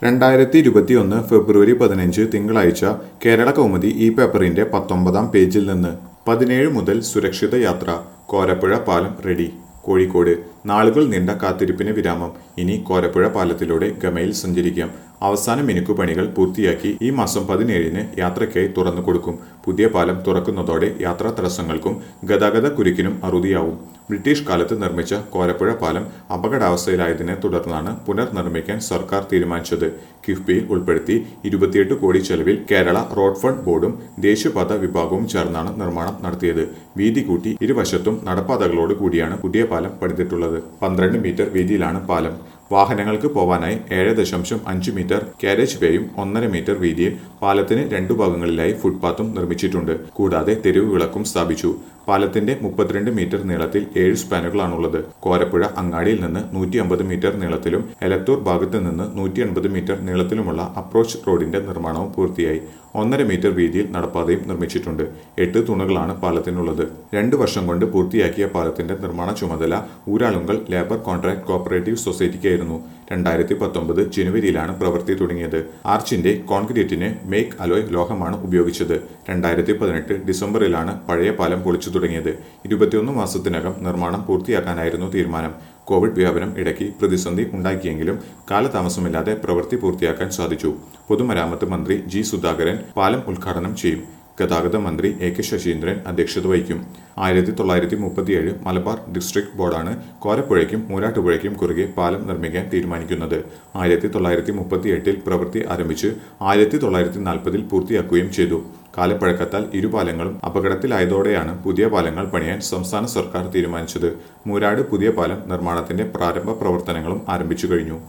രണ്ടായിരത്തി ഇരുപത്തിയൊന്ന് ഫെബ്രുവരി പതിനഞ്ച് തിങ്കളാഴ്ച കേരള കൗമുദി ഈ പേപ്പറിന്റെ പത്തൊമ്പതാം പേജിൽ നിന്ന് പതിനേഴ് മുതൽ സുരക്ഷിത യാത്ര കോരപ്പുഴ പാലം റെഡി കോഴിക്കോട് നാളുകൾ നീണ്ട കാത്തിരിപ്പിന് വിരാമം ഇനി കോരപ്പുഴ പാലത്തിലൂടെ ഗമയിൽ സഞ്ചരിക്കാം അവസാന മിനുക്കു പണികൾ പൂർത്തിയാക്കി ഈ മാസം പതിനേഴിന് യാത്രയ്ക്കായി തുറന്നു കൊടുക്കും പുതിയ പാലം തുറക്കുന്നതോടെ യാത്രാ തടസ്സങ്ങൾക്കും ഗതാഗത കുരുക്കിനും അറുതിയാവും ബ്രിട്ടീഷ് കാലത്ത് നിർമ്മിച്ച കോരപ്പുഴ പാലം അപകടാവസ്ഥയിലായതിനെ തുടർന്നാണ് പുനർനിർമ്മിക്കാൻ സർക്കാർ തീരുമാനിച്ചത് കിഫ്ബിയിൽ ഉൾപ്പെടുത്തി ഇരുപത്തിയെട്ട് കോടി ചെലവിൽ കേരള റോഡ് ഫണ്ട് ബോർഡും ദേശീയപാത വിഭാഗവും ചേർന്നാണ് നിർമ്മാണം നടത്തിയത് വീതി കൂട്ടി ഇരുവശത്തും നടപ്പാതകളോട് കൂടിയാണ് പുതിയ പാലം പണിതിട്ടുള്ളത് പന്ത്രണ്ട് മീറ്റർ വീതിയിലാണ് പാലം വാഹനങ്ങൾക്ക് പോവാനായി ഏഴ് ദശാംശം അഞ്ച് മീറ്റർ കാരേജ് വേയും ഒന്നര മീറ്റർ വീതിയിൽ പാലത്തിന് രണ്ടു ഭാഗങ്ങളിലായി ഫുട്പാത്തും നിർമ്മിച്ചിട്ടുണ്ട് കൂടാതെ തെരുവ് വിളക്കും സ്ഥാപിച്ചു പാലത്തിന്റെ മുപ്പത്തിരണ്ട് മീറ്റർ നീളത്തിൽ ഏഴ് സ്പാനുകളാണുള്ളത് കോരപ്പുഴ അങ്ങാടിയിൽ നിന്ന് നൂറ്റി അമ്പത് മീറ്റർ നീളത്തിലും എലത്തൂർ ഭാഗത്ത് നിന്ന് നൂറ്റി എൺപത് മീറ്റർ നീളത്തിലുമുള്ള അപ്രോച്ച് റോഡിന്റെ നിർമ്മാണവും പൂർത്തിയായി ഒന്നര മീറ്റർ വീതിയിൽ നടപ്പാതയും നിർമ്മിച്ചിട്ടുണ്ട് എട്ട് തൂണുകളാണ് പാലത്തിനുള്ളത് രണ്ട് വർഷം കൊണ്ട് പൂർത്തിയാക്കിയ പാലത്തിന്റെ നിർമ്മാണ ചുമതല ഊരാളുങ്കൽ ലേബർ കോൺട്രാക്ട് കോപ്പറേറ്റീവ് സൊസൈറ്റിക്കായിരുന്നു രണ്ടായിരത്തി പത്തൊമ്പത് ജനുവരിയിലാണ് പ്രവൃത്തി തുടങ്ങിയത് ആർച്ചിന്റെ കോൺക്രീറ്റിന് മേക്ക് അലോയ് ലോഹമാണ് ഉപയോഗിച്ചത് രണ്ടായിരത്തി പതിനെട്ട് ഡിസംബറിലാണ് പഴയ പാലം പൊളിച്ചു തുടങ്ങിയത് ഇരുപത്തിയൊന്ന് മാസത്തിനകം നിർമ്മാണം പൂർത്തിയാക്കാനായിരുന്നു തീരുമാനം കോവിഡ് വ്യാപനം ഇടയ്ക്ക് പ്രതിസന്ധി ഉണ്ടാക്കിയെങ്കിലും കാലതാമസമില്ലാതെ പ്രവൃത്തി പൂർത്തിയാക്കാൻ സാധിച്ചു പൊതുമരാമത്ത് മന്ത്രി ജി സുധാകരൻ പാലം ഉദ്ഘാടനം ചെയ്യും ഗതാഗത മന്ത്രി എ കെ ശശീന്ദ്രൻ അധ്യക്ഷത വഹിക്കും ആയിരത്തി തൊള്ളായിരത്തി മുപ്പത്തിയേഴ് മലബാർ ഡിസ്ട്രിക്ട് ബോർഡാണ് കോരപ്പുഴയ്ക്കും മൂരാട്ടുപുഴയ്ക്കും കുറുകെ പാലം നിർമ്മിക്കാൻ തീരുമാനിക്കുന്നത് ആയിരത്തി തൊള്ളായിരത്തി മുപ്പത്തിയെട്ടിൽ പ്രവൃത്തി ആരംഭിച്ച് ആയിരത്തി തൊള്ളായിരത്തി നാൽപ്പതിൽ പൂർത്തിയാക്കുകയും ചെയ്തു കാലപ്പഴക്കത്താൽ ഇരുപാലങ്ങളും അപകടത്തിലായതോടെയാണ് പുതിയ പാലങ്ങൾ പണിയാൻ സംസ്ഥാന സർക്കാർ തീരുമാനിച്ചത് മൂരാട് പുതിയ പാലം നിർമ്മാണത്തിന്റെ പ്രാരംഭ പ്രവർത്തനങ്ങളും ആരംഭിച്ചു കഴിഞ്ഞു